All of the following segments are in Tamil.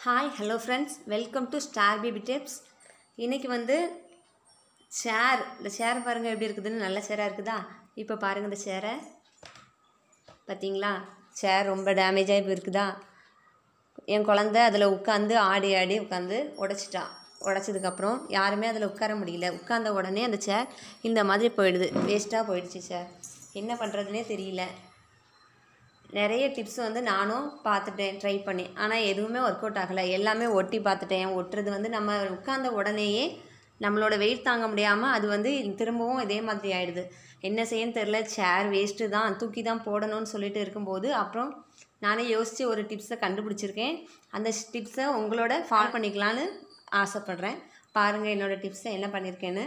hi hello friends welcome to star baby tips இன்றைக்கி வந்து சேர் இந்த சேர் பாருங்கள் எப்படி இருக்குதுன்னு நல்ல சேராக இருக்குதா இப்போ பாருங்கள் இந்த சேரை பார்த்தீங்களா சேர் ரொம்ப டேமேஜ் ஆகி போயிருக்குதா என் குழந்த அதில் உட்காந்து ஆடி ஆடி உட்காந்து உடச்சிட்டா உடச்சதுக்கப்புறம் யாருமே அதில் உட்கார முடியல உட்கார்ந்த உடனே அந்த சேர் இந்த மாதிரி போயிடுது வேஸ்ட்டாக போயிடுச்சு சேர் என்ன பண்ணுறதுனே தெரியல நிறைய டிப்ஸ் வந்து நானும் பார்த்துட்டேன் ட்ரை பண்ணி ஆனால் எதுவுமே ஒர்க் அவுட் ஆகலை எல்லாமே ஒட்டி பார்த்துட்டேன் ஒட்டுறது வந்து நம்ம உட்கார்ந்த உடனேயே நம்மளோட வெயிட் தாங்க முடியாமல் அது வந்து திரும்பவும் இதே மாதிரி ஆயிடுது என்ன செய்யன்னு தெரில சேர் வேஸ்ட்டு தான் தூக்கி தான் போடணும்னு சொல்லிட்டு இருக்கும்போது அப்புறம் நானே யோசித்து ஒரு டிப்ஸை கண்டுபிடிச்சிருக்கேன் அந்த டிப்ஸை உங்களோட ஃபாலோ பண்ணிக்கலான்னு ஆசைப்பட்றேன் பாருங்கள் என்னோடய டிப்ஸை என்ன பண்ணியிருக்கேன்னு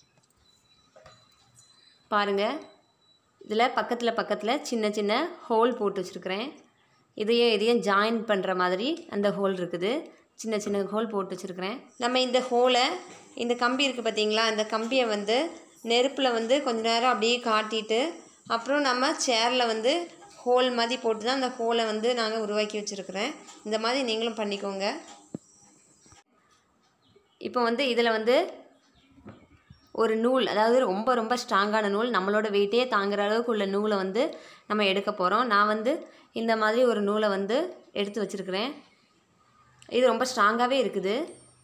பாருங்கள் இதில் பக்கத்தில் பக்கத்தில் சின்ன சின்ன ஹோல் போட்டு வச்சுருக்கிறேன் இதையும் இதையும் ஜாயின் பண்ணுற மாதிரி அந்த ஹோல் இருக்குது சின்ன சின்ன ஹோல் போட்டு வச்சுருக்கிறேன் நம்ம இந்த ஹோலை இந்த கம்பி இருக்குது பார்த்தீங்களா இந்த கம்பியை வந்து நெருப்பில் வந்து கொஞ்ச நேரம் அப்படியே காட்டிட்டு அப்புறம் நம்ம சேரில் வந்து ஹோல் மாதிரி போட்டு தான் அந்த ஹோலை வந்து நாங்கள் உருவாக்கி வச்சுருக்கிறேன் இந்த மாதிரி நீங்களும் பண்ணிக்கோங்க இப்போ வந்து இதில் வந்து ஒரு நூல் அதாவது ரொம்ப ரொம்ப ஸ்ட்ராங்கான நூல் நம்மளோட வெயிட்டே தாங்குற அளவுக்கு உள்ள நூலை வந்து நம்ம எடுக்க போகிறோம் நான் வந்து இந்த மாதிரி ஒரு நூலை வந்து எடுத்து வச்சுருக்கிறேன் இது ரொம்ப ஸ்ட்ராங்காகவே இருக்குது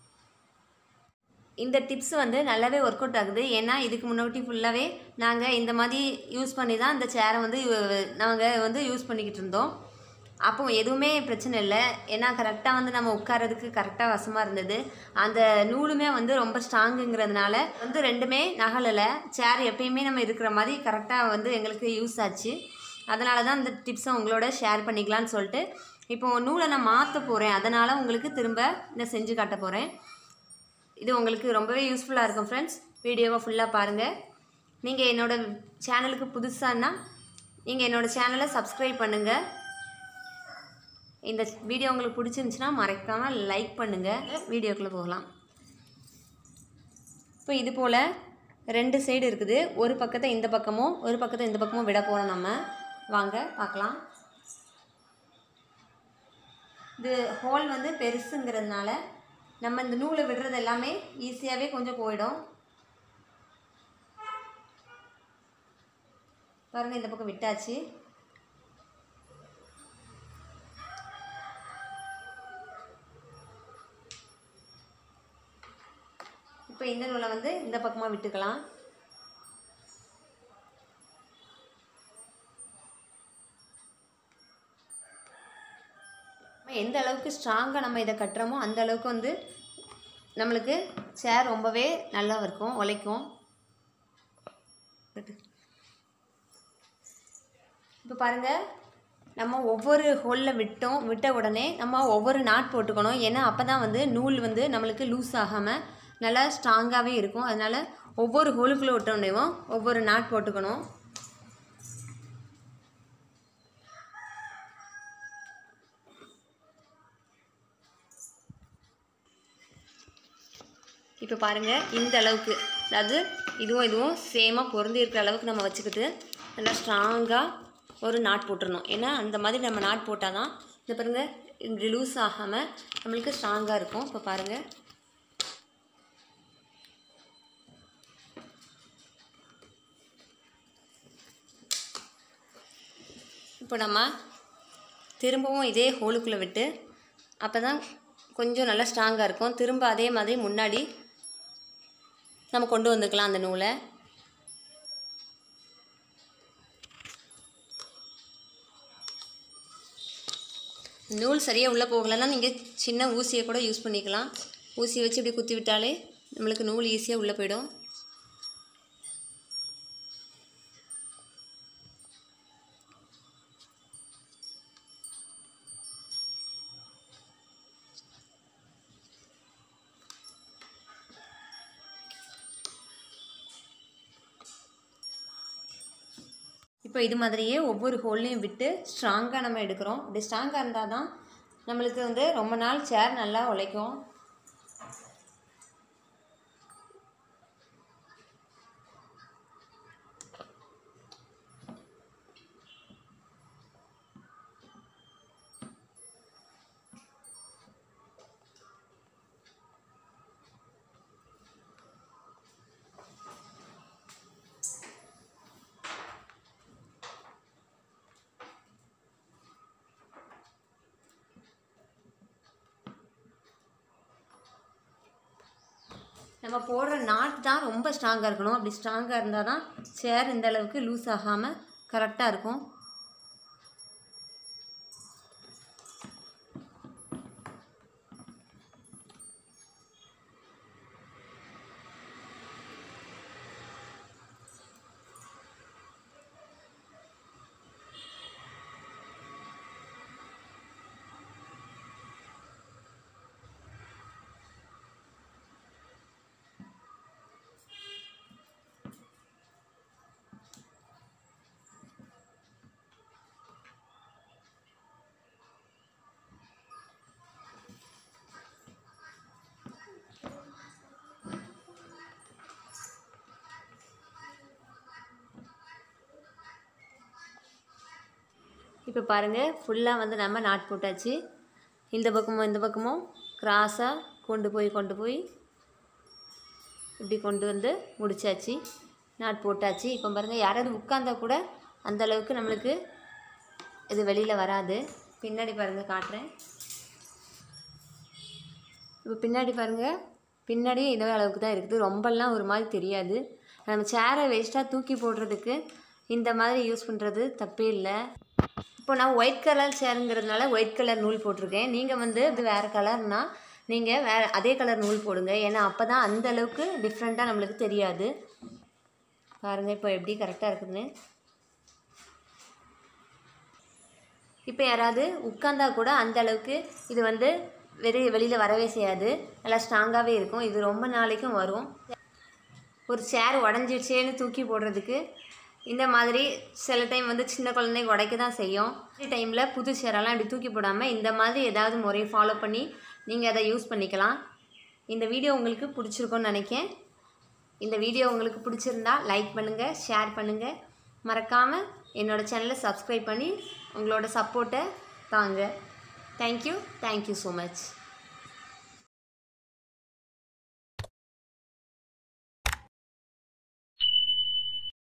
இந்த டிப்ஸ் வந்து நல்லாவே ஒர்க் அவுட் ஆகுது ஏன்னா இதுக்கு முன்னாடி ஃபுல்லாகவே நாங்கள் இந்த மாதிரி யூஸ் பண்ணி தான் இந்த சேரை வந்து நாங்கள் வந்து யூஸ் பண்ணிக்கிட்டு இருந்தோம் அப்போ எதுவுமே பிரச்சனை இல்லை ஏன்னா கரெக்டாக வந்து நம்ம உட்காரதுக்கு கரெக்டாக வசமாக இருந்தது அந்த நூலுமே வந்து ரொம்ப ஸ்ட்ராங்குங்கிறதுனால வந்து ரெண்டுமே நகலலை சேர் எப்பயுமே நம்ம இருக்கிற மாதிரி கரெக்டாக வந்து எங்களுக்கு யூஸ் ஆச்சு அதனால தான் இந்த டிப்ஸை உங்களோட ஷேர் பண்ணிக்கலான்னு சொல்லிட்டு இப்போது நூலை நான் மாற்ற போகிறேன் அதனால் உங்களுக்கு திரும்ப நான் செஞ்சு காட்ட போகிறேன் இது உங்களுக்கு ரொம்பவே யூஸ்ஃபுல்லாக இருக்கும் ஃப்ரெண்ட்ஸ் வீடியோவை ஃபுல்லாக பாருங்கள் நீங்கள் என்னோடய சேனலுக்கு புதுசான்னா நீங்கள் என்னோடய சேனலை சப்ஸ்கிரைப் பண்ணுங்கள் இந்த வீடியோ உங்களுக்கு பிடிச்சிருந்துச்சுன்னா மறக்காமல் லைக் பண்ணுங்கள் வீடியோக்குள்ளே போகலாம் இப்போ இது போல் ரெண்டு சைடு இருக்குது ஒரு பக்கத்தை இந்த பக்கமும் ஒரு பக்கத்தை இந்த பக்கமும் விட போகிறோம் நம்ம வாங்க பார்க்கலாம் இது ஹோல் வந்து பெருசுங்கிறதுனால நம்ம இந்த நூலை விடுறது எல்லாமே ஈஸியாகவே கொஞ்சம் போயிடும் பாருங்கள் இந்த பக்கம் விட்டாச்சு இப்போ இந்த நூலை வந்து இந்த பக்கமாக விட்டுக்கலாம் எந்த அளவுக்கு ஸ்ட்ராங்காக நம்ம இதை கட்டுறோமோ அந்த அளவுக்கு வந்து நம்மளுக்கு சேர் ரொம்பவே நல்லா இருக்கும் உழைக்கும் இப்போ பாருங்கள் நம்ம ஒவ்வொரு ஹோலில் விட்டோம் விட்ட உடனே நம்ம ஒவ்வொரு நாட் போட்டுக்கணும் ஏன்னா அப்போ தான் வந்து நூல் வந்து நம்மளுக்கு லூஸ் ஆகாமல் நல்லா ஸ்ட்ராங்காகவே இருக்கும் அதனால் ஒவ்வொரு ஹோலுக்குள்ளே விட்டோடனேவும் ஒவ்வொரு நாட் போட்டுக்கணும் இப்போ பாருங்கள் இந்த அளவுக்கு அதாவது இதுவும் இதுவும் சேமாக பொருந்தி இருக்கிற அளவுக்கு நம்ம வச்சுக்கிட்டு நல்லா ஸ்ட்ராங்காக ஒரு நாட் போட்டுடணும் ஏன்னா அந்த மாதிரி நம்ம நாட் போட்டால் தான் இந்த பாருங்கள் இப்படி லூஸ் ஆகாமல் நம்மளுக்கு ஸ்ட்ராங்காக இருக்கும் இப்போ பாருங்கள் இப்போ நம்ம திரும்பவும் இதே ஹோலுக்குள்ளே விட்டு அப்போ தான் கொஞ்சம் நல்லா ஸ்ட்ராங்காக இருக்கும் திரும்ப அதே மாதிரி முன்னாடி நம்ம கொண்டு வந்துக்கலாம் அந்த நூலை நூல் சரியாக உள்ளே போகலைன்னா நீங்கள் சின்ன ஊசியை கூட யூஸ் பண்ணிக்கலாம் ஊசியை வச்சு இப்படி குத்தி விட்டாலே நம்மளுக்கு நூல் ஈஸியாக உள்ளே போயிடும் இப்போ இது மாதிரியே ஒவ்வொரு ஹோல்லையும் விட்டு ஸ்ட்ராங்காக நம்ம எடுக்கிறோம் இப்படி ஸ்ட்ராங்காக இருந்தால் தான் நம்மளுக்கு வந்து ரொம்ப நாள் சேர் நல்லா உழைக்கும் நம்ம போடுற நாட் தான் ரொம்ப ஸ்ட்ராங்காக இருக்கணும் அப்படி ஸ்ட்ராங்காக இருந்தால் தான் சேர் இந்த அளவுக்கு லூஸ் ஆகாமல் கரெக்டாக இருக்கும் இப்போ பாருங்கள் ஃபுல்லாக வந்து நம்ம நாட் போட்டாச்சு இந்த பக்கமும் இந்த பக்கமும் கிராஸாக கொண்டு போய் கொண்டு போய் இப்படி கொண்டு வந்து முடிச்சாச்சு நாட் போட்டாச்சு இப்போ பாருங்கள் யாராவது உட்காந்தா கூட அந்த அளவுக்கு நம்மளுக்கு இது வெளியில் வராது பின்னாடி பாருங்கள் காட்டுறேன் இப்போ பின்னாடி பாருங்கள் பின்னாடியும் இதே அளவுக்கு தான் இருக்குது ரொம்பலாம் ஒரு மாதிரி தெரியாது நம்ம சேரை வேஸ்ட்டாக தூக்கி போடுறதுக்கு இந்த மாதிரி யூஸ் பண்ணுறது தப்பே இல்லை இப்போ நான் ஒயிட் கலர் சேருங்கிறதுனால ஒயிட் கலர் நூல் போட்டிருக்கேன் நீங்கள் வந்து இது வேறு கலர்னால் நீங்கள் வேறு அதே கலர் நூல் போடுங்க ஏன்னா அப்போ தான் அந்த அளவுக்கு டிஃப்ரெண்ட்டாக நம்மளுக்கு தெரியாது பாருங்கள் இப்போ எப்படி கரெக்டாக இருக்குதுன்னு இப்போ யாராவது உட்காந்தா கூட அந்த அளவுக்கு இது வந்து வெளி வெளியில் வரவே செய்யாது நல்லா ஸ்ட்ராங்காகவே இருக்கும் இது ரொம்ப நாளைக்கும் வரும் ஒரு சேர் உடஞ்சிடுச்சேன்னு தூக்கி போடுறதுக்கு இந்த மாதிரி சில டைம் வந்து சின்ன குழந்தைங்க உடைக்க தான் செய்யும் டைமில் புது சேரெல்லாம் இப்படி தூக்கி போடாமல் இந்த மாதிரி ஏதாவது முறையை ஃபாலோ பண்ணி நீங்கள் அதை யூஸ் பண்ணிக்கலாம் இந்த வீடியோ உங்களுக்கு பிடிச்சிருக்கும்னு நினைக்கேன் இந்த வீடியோ உங்களுக்கு பிடிச்சிருந்தா லைக் பண்ணுங்கள் ஷேர் பண்ணுங்கள் மறக்காமல் என்னோடய சேனலை சப்ஸ்கிரைப் பண்ணி உங்களோட சப்போர்ட்டை தாங்க தேங்க்யூ தேங்க்யூ ஸோ மச்